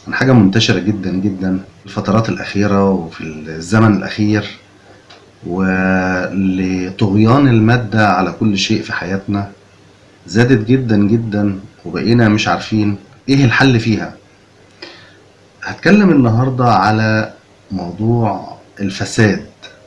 عن حاجة منتشرة جدا جدا في الفترات الأخيرة وفي الزمن الأخير ولطغيان المادة على كل شيء في حياتنا زادت جدا جدا وبقينا مش عارفين ايه الحل فيها هتكلم النهاردة على موضوع الفساد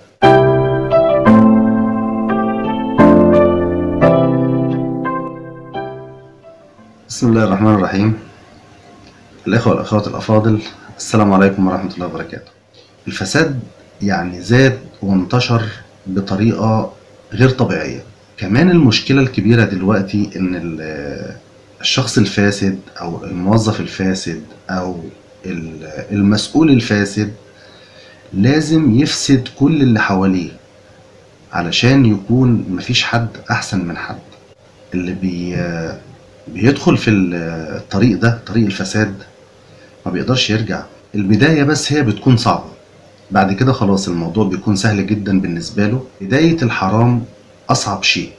بسم الله الرحمن الرحيم الإخوة والأخوات الأفاضل السلام عليكم ورحمة الله وبركاته الفساد يعني زاد وانتشر بطريقة غير طبيعية كمان المشكلة الكبيرة دلوقتي إن ال- الشخص الفاسد أو الموظف الفاسد أو ال- المسؤول الفاسد لازم يفسد كل اللي حواليه علشان يكون مفيش حد أحسن من حد اللي بي بيدخل في الطريق ده طريق الفساد ما بيقدرش يرجع البداية بس هي بتكون صعبة بعد كده خلاص الموضوع بيكون سهل جدا بالنسبة له بداية الحرام أصعب شيء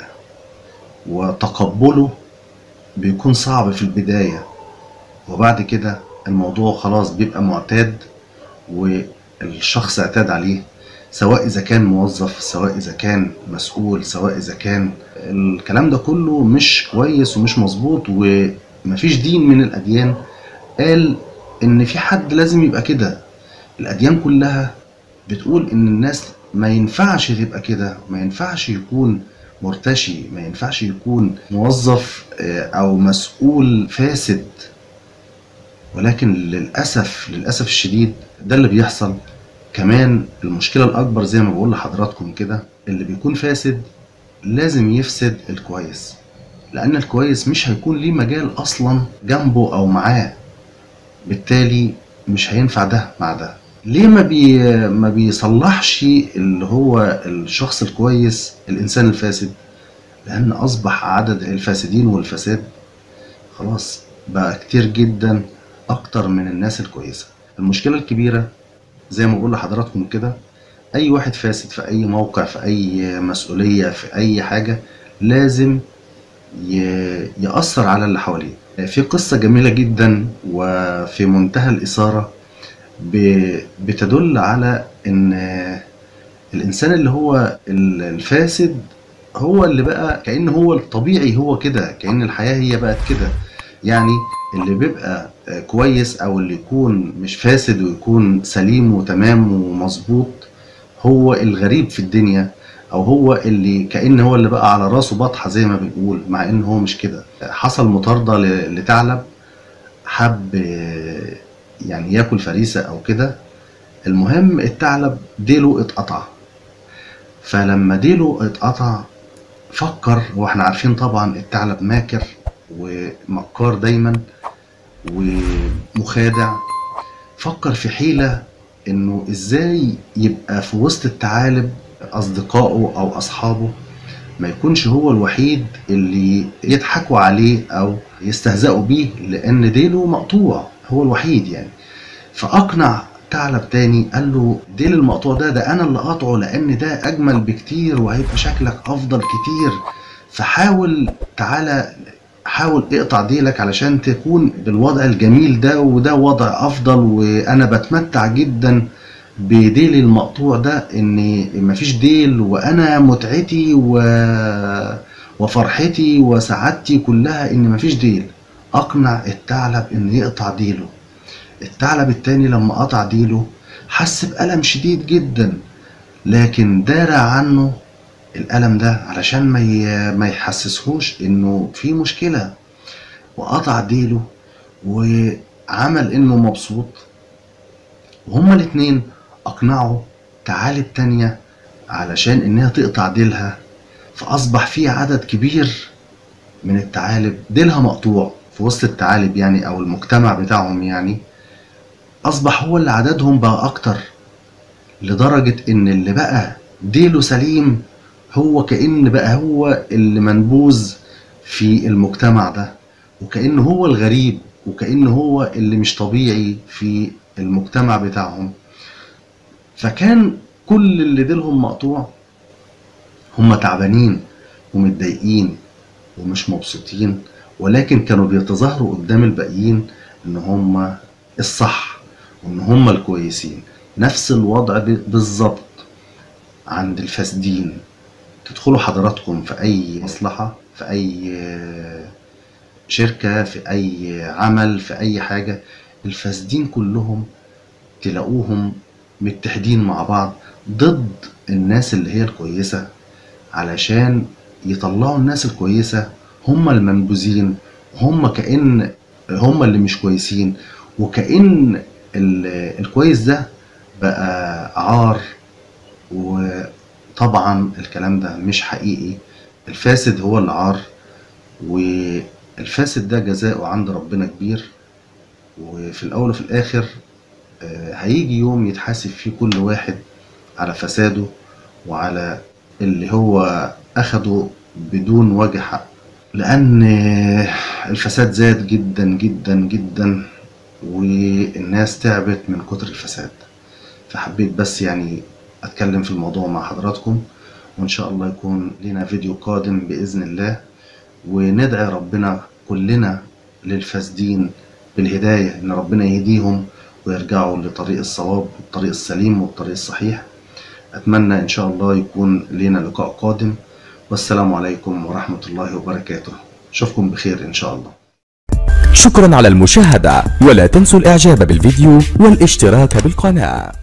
وتقبله بيكون صعب في البداية وبعد كده الموضوع خلاص بيبقى معتاد والشخص اعتاد عليه سواء إذا كان موظف سواء إذا كان مسؤول سواء إذا كان الكلام ده كله مش كويس ومش مظبوط ومفيش دين من الأديان قال إن في حد لازم يبقى كده الأديان كلها بتقول إن الناس ما ينفعش تبقى كده ما ينفعش يكون مرتشي ما ينفعش يكون موظف آه، أو مسؤول فاسد ولكن للأسف للأسف الشديد ده اللي بيحصل كمان المشكلة الأكبر زي ما بقول لحضراتكم كده اللي بيكون فاسد لازم يفسد الكويس لأن الكويس مش هيكون ليه مجال أصلا جنبه أو معاه بالتالي مش هينفع ده مع ده ليه ما بي ما بيصلحش اللي هو الشخص الكويس الإنسان الفاسد لأن أصبح عدد الفاسدين والفساد خلاص بقى كتير جدا أكتر من الناس الكويسة المشكلة الكبيرة زي ما بقول لحضراتكم كده أي واحد فاسد في أي موقع في أي مسؤولية في أي حاجة لازم ي- يأثر على اللي حواليه في قصة جميلة جدا وفي منتهى الإثارة ب- بتدل على إن الإنسان اللي هو ال- الفاسد هو اللي بقى كأن هو الطبيعي هو كده كأن الحياة هي بقت كده يعني اللي بيبقى آه، كويس أو اللي يكون مش فاسد ويكون سليم وتمام ومظبوط هو الغريب في الدنيا او هو اللي كأن هو اللي بقى على راسه بطحة زي ما بنقول مع ان هو مش كده حصل مطاردة ل- لثعلب حب آه، يعني ياكل فريسة او كده المهم الثعلب ديله اتقطع فلما ديله اتقطع فكر واحنا عارفين طبعا الثعلب ماكر ومكار دايما ومخادع فكر في حيلة انه ازاي يبقى في وسط الثعالب اصدقائه او اصحابه ما يكونش هو الوحيد اللي يضحكوا عليه او يستهزئوا بيه لان ديله مقطوع هو الوحيد يعني فاقنع ثعلب تاني قال له ديل المقطوع ده ده انا اللي قاطعه لان ده اجمل بكتير وهيبقى شكلك افضل كتير فحاول تعالى حاول اقطع ديلك علشان تكون بالوضع الجميل ده وده وضع افضل وانا بتمتع جدا بديلي المقطوع ده ان مفيش ديل وانا متعتي و... وفرحتي وسعادتي كلها ان مفيش ديل اقنع الثعلب ان يقطع ديله الثعلب التاني لما قطع ديله حس بألم شديد جدا لكن دار عنه الألم ده علشان ما ي- ما يحسسهوش إنه في مشكلة وقطع ديله وعمل إنه مبسوط وهما الاتنين أقنعوا تعالب تانية علشان إنها تقطع ديلها فأصبح في عدد كبير من الثعالب ديلها مقطوع في وسط الثعالب يعني أو المجتمع بتاعهم يعني أصبح هو اللي عددهم بقى أكتر لدرجة إن اللي بقى ديله سليم هو كأن بقى هو اللي منبوذ في المجتمع ده وكأن هو الغريب وكأن هو اللي مش طبيعي في المجتمع بتاعهم فكان كل اللي ديلهم مقطوع هم تعبانين ومتضايقين ومش مبسوطين ولكن كانوا بيتظاهروا قدام الباقيين ان هم الصح وان هم الكويسين نفس الوضع ب- بالظبط عند الفاسدين تدخلوا حضراتكم في اي مصلحة في اي آه، شركة في اي عمل في اي حاجة الفاسدين كلهم تلاقوهم متحدين مع بعض ضد الناس اللي هي الكويسة علشان يطلعوا الناس الكويسة هم المنبوذين هم كأن هم اللي مش كويسين وكأن ال- الكويس ده بقى عار وطبعا الكلام ده مش حقيقي الفاسد هو اللي عار والفاسد ده جزاؤه عند ربنا كبير وفي الأول وفي الآخر آه، هيجي يوم يتحاسب فيه كل واحد على فساده وعلى اللي هو أخده بدون وجه حق لأن الفساد زاد جدا جدا جدا والناس تعبت من كتر الفساد فحبيت بس يعني أتكلم في الموضوع مع حضراتكم وإن شاء الله يكون لنا فيديو قادم بإذن الله وندعي ربنا كلنا للفاسدين بالهداية إن ربنا يهديهم ويرجعوا لطريق الصواب والطريق السليم والطريق الصحيح أتمنى إن شاء الله يكون لنا لقاء قادم والسلام عليكم ورحمة الله وبركاته أشوفكم بخير إن شاء الله شكرا على المشاهدة ولا تنسوا الاعجاب بالفيديو والاشتراك بالقناة